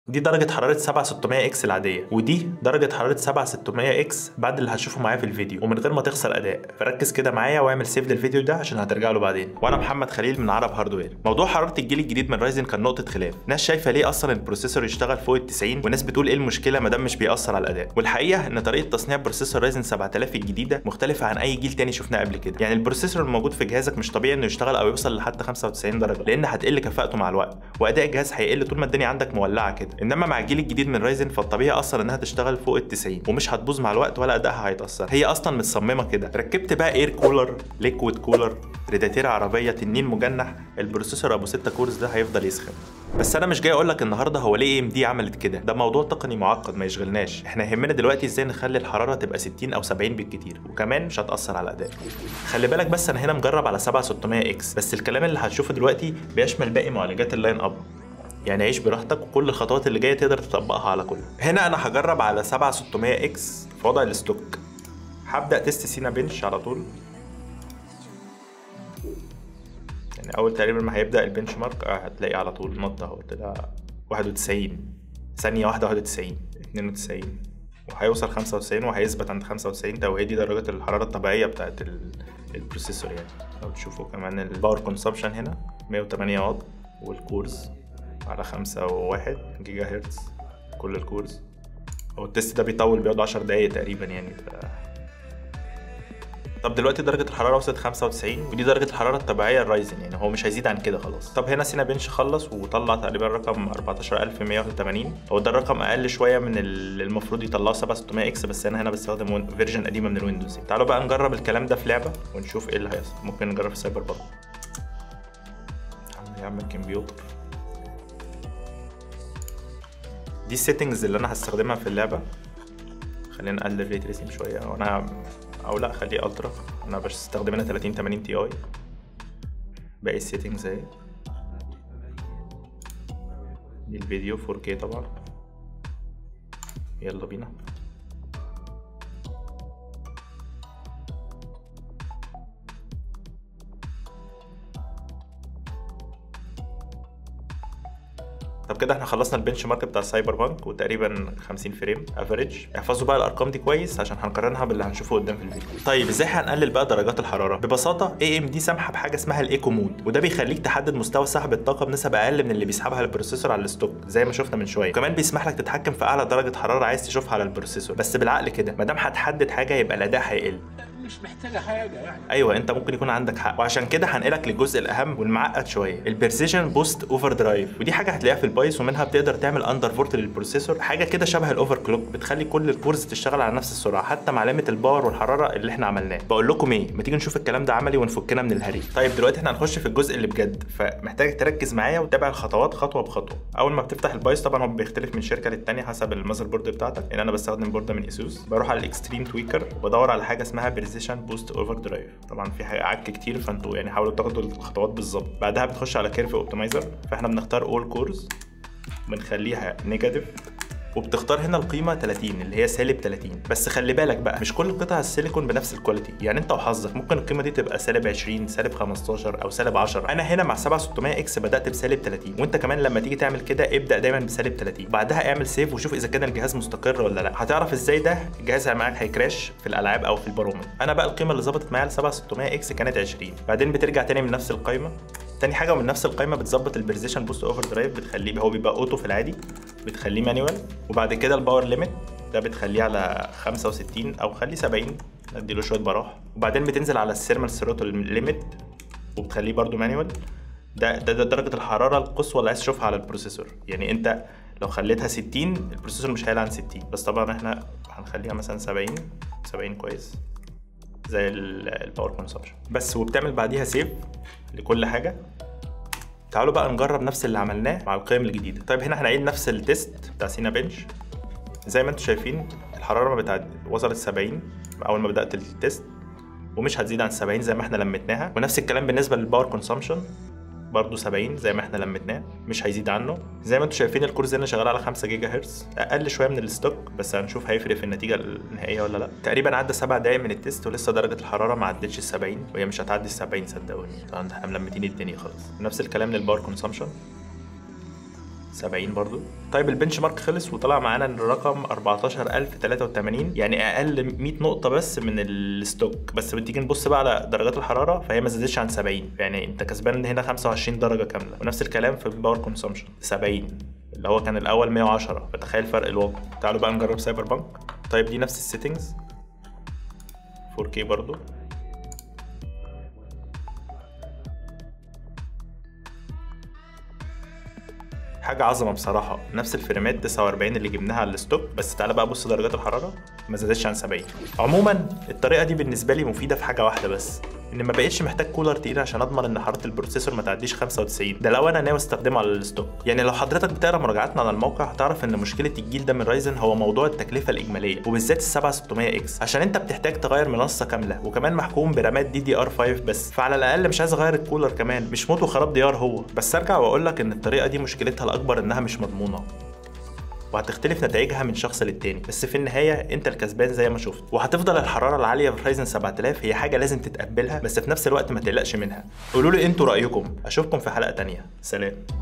دي درجة حرارة 7600 اكس العادية ودي درجة حرارة 7600 اكس بعد اللي هتشوفه معايا في الفيديو ومن غير ما تخسر اداء فركز كده معايا واعمل سيف للفيديو ده عشان هترجع له بعدين وانا محمد خليل من عرب هاردوير موضوع حرارة الجيل الجديد من رايزن كان نقطة خلاف ناس شايفة ليه اصلا البروسيسور يشتغل فوق ال 90 وناس بتقول ايه المشكلة ما دام مش بيأثر على الاداء والحقيقة ان طريقة تصنيع بروسيسور رايزن 7000 الجديدة مختلفة عن اي جيل تاني شفناه قبل كده يعني البروسيسور الموجود في جهازك مش طبيعي انه يشتغل او يوصل لحد 95 درجة لان هتقل كفاءته مع الوقت واداء الجهاز هيقل طول ما الدنيا عندك مولعة كده انما مع الجيل الجديد من رايزن فالطبيعي اصلا انها تشتغل فوق ال 90 ومش هتبوظ مع الوقت ولا ادائها هيتاثر هي اصلا متصممه كده ركبت بقى اير كولر ليكويد كولر ريداتير عربيه تنين مجنح البروسيسور ابو 6 كورز ده هيفضل يسخن بس انا مش جاي اقول لك النهارده هو ليه ام دي عملت كده ده موضوع تقني معقد ما يشغلناش احنا يهمنا دلوقتي ازاي نخلي الحراره تبقى 60 او 70 بالكتير وكمان مش هتاثر على الاداء خلي بالك بس انا هنا مجرب على 7600 اكس بس الكلام اللي هتشوفه دلوقتي بيشمل باقي معالجات اللاين اب يعني عيش براحتك وكل الخطوات اللي جايه تقدر تطبقها على كله هنا انا هجرب على 7600 اكس في وضع الستوك هبدا تيست سينا بنش على طول يعني اول تقريبا ما هيبدا البنش مارك اه هتلاقي على طول نط اهو طلع 91 ثانيه واحده 91 92 وهيوصل 95 وهيثبت عند 95 ده وهي دي درجه الحراره الطبيعيه بتاعت البروسيسور يعني لو تشوفوا كمان الباور كونسبشن هنا 108 واط والكورز على خمسة وواحد جيجا هرتز كل الكورز هو التست ده بيطول بيقعد عشر دقايق تقريبا يعني ف... طب دلوقتي درجة الحرارة وصلت 95 ودي درجة الحرارة الطبيعية الرايزن يعني هو مش هيزيد عن كده خلاص طب هنا سينا بنش خلص وطلع تقريبا رقم 14181 هو ده الرقم أقل شوية من اللي المفروض يطلعه 7600 اكس بس أنا هنا بستخدم فيرجن قديمة من الويندوز تعالوا بقى نجرب الكلام ده في لعبة ونشوف ايه اللي هيحصل ممكن نجرب في سايبر بانك يا عم الكمبيوتر دي السيتنجز اللي انا هستخدمها في اللعبه خلينا نقلل الري تريسنج شويه وانا او لا خليه الترا انا بستخدم هنا 30 80 تي اي باقي السيتنجز اهي دي الفيديو 4K طبعا يلا بينا طب كده احنا خلصنا البنش مارك بتاع سايبر بانك وتقريبا 50 فريم افريج احفظوا بقى الارقام دي كويس عشان هنقارنها باللي هنشوفه قدام في الفيديو طيب ازاي هنقلل بقى درجات الحراره ببساطه اي ام دي سامحه بحاجه اسمها الايكو مود وده بيخليك تحدد مستوى سحب الطاقه بنسب اقل من اللي بيسحبها البروسيسور على الستوك زي ما شفنا من شويه وكمان بيسمح لك تتحكم في اعلى درجه حراره عايز تشوفها على البروسيسور بس بالعقل كده ما دام هتحدد حاجه يبقى الاداء هيقل مش محتاجه حاجه يعني ايوه انت ممكن يكون عندك حق وعشان كده هنقلك للجزء الاهم والمعقد شويه البرسيجن بوست اوفر درايف ودي حاجه هتلاقيها في البايث ومنها بتقدر تعمل اندر فورت للبروسيسور حاجه كده شبه الاوفر كلوك بتخلي كل الكورز تشتغل على نفس السرعه حتى مع علامه الباور والحراره اللي احنا عملناه بقول لكم ايه ما تيجي نشوف الكلام ده عملي ونفكنا من الهري طيب دلوقتي احنا هنخش في الجزء اللي بجد فمحتاج تركز معايا وتتابع الخطوات خطوه بخطوه اول ما بتفتح البايث طبعا هو بيختلف من شركه للتانيه حسب المذر بورد بتاعتك يعني انا بستخدم بورده من اسوس بروح على الاكستريم تويكر وبدور على حاجه اسمها بريسيشن بوست اوفر درايف طبعا في عك كتير فانتوا يعني حاولوا تاخدوا الخطوات بالظبط بعدها بتخش على كيرف اوبتمايزر فاحنا بنختار اول كورز بنخليها نيجاتيف وبتختار هنا القيمة 30 اللي هي سالب 30 بس خلي بالك بقى مش كل قطع السيليكون بنفس الكواليتي يعني انت وحظك ممكن القيمة دي تبقى سالب 20 سالب 15 او سالب 10 انا هنا مع 7600 اكس بدأت بسالب 30 وانت كمان لما تيجي تعمل كده ابدأ دايما بسالب 30 بعدها اعمل سيف وشوف اذا كان الجهاز مستقر ولا لا هتعرف ازاي ده الجهاز معاك هيكراش في الالعاب او في البرامج انا بقى القيمة اللي ظبطت معايا ل 7600 اكس كانت 20 بعدين بترجع تاني من نفس القايمة تاني حاجه ومن نفس القائمه بتظبط البرزيشن بوست اوفر درايف بتخليه هو بيبقى اوتو في العادي بتخليه مانيوال وبعد كده الباور ليميت ده بتخليه على 65 او خليه 70 اديله شويه براح وبعدين بتنزل على السيرمال ثروتل ليميت وبتخليه برده مانيوال ده, ده ده درجه الحراره القصوى اللي عايز تشوفها على البروسيسور يعني انت لو خليتها 60 البروسيسور مش هيعلى عن 60 بس طبعا احنا هنخليها مثلا 70 70 كويس زي الباور كونسبشن بس وبتعمل بعديها سيف لكل حاجه تعالوا بقى نجرب نفس اللي عملناه مع القيم الجديده طيب هنا هنعيد نفس التيست بتاع سينا بنش زي ما انتم شايفين الحراره ما بتاعت وصلت 70 اول ما بدات التيست ومش هتزيد عن 70 زي ما احنا لمتناها ونفس الكلام بالنسبه للباور كونسامشن برضه 70 زي ما احنا لمتناه مش هيزيد عنه زي ما انتم شايفين الكورس هنا شغال على 5 جيجا هرتز اقل شويه من الستوك بس هنشوف هيفرق في النتيجه النهائيه ولا لا تقريبا عدى 7 دقايق من التيست ولسه درجه الحراره ما عدتش ال 70 وهي مش هتعدي ال 70 صدقوني طبعا احنا ملمتين الدنيا خالص نفس الكلام للباور كونسامشن 70 برضو طيب البنش مارك خلص وطلع معانا ان الرقم 14083 يعني اقل 100 نقطه بس من الستوك بس بتيجي نبص بقى على درجات الحراره فهي ما زادتش عن 70 يعني انت كسبان هنا 25 درجه كامله ونفس الكلام في الباور كونسومشن 70 اللي هو كان الاول 110 فتخيل فرق الواقع تعالوا بقى نجرب سايبر بانك طيب دي نفس السيتنجز 4K برضو حاجة عظمة بصراحة نفس الفريمات 49 اللي جبناها على الستوك بس تعالى بقى بص درجات الحرارة ما زادتش عن 70 عموما الطريقة دي بالنسبة لي مفيدة في حاجة واحدة بس ان ما بقتش محتاج كولر تقيل عشان اضمن ان حراره البروسيسور ما تعديش 95 ده لو انا ناوي استخدمه على الستوك يعني لو حضرتك بتقرا مراجعاتنا على الموقع هتعرف ان مشكله الجيل ده من رايزن هو موضوع التكلفه الاجماليه وبالذات ال 7600 اكس عشان انت بتحتاج تغير منصه كامله وكمان محكوم برامات دي دي ار 5 بس فعلى الاقل مش عايز اغير الكولر كمان مش موت وخراب ديار هو بس ارجع واقول لك ان الطريقه دي مشكلتها الاكبر انها مش مضمونه وهتختلف نتائجها من شخص للتاني بس في النهايه انت الكسبان زي ما شفت وهتفضل الحراره العاليه في رايزن 7000 هي حاجه لازم تتقبلها بس في نفس الوقت ما تقلقش منها قولوا لي انتوا رايكم اشوفكم في حلقه تانية سلام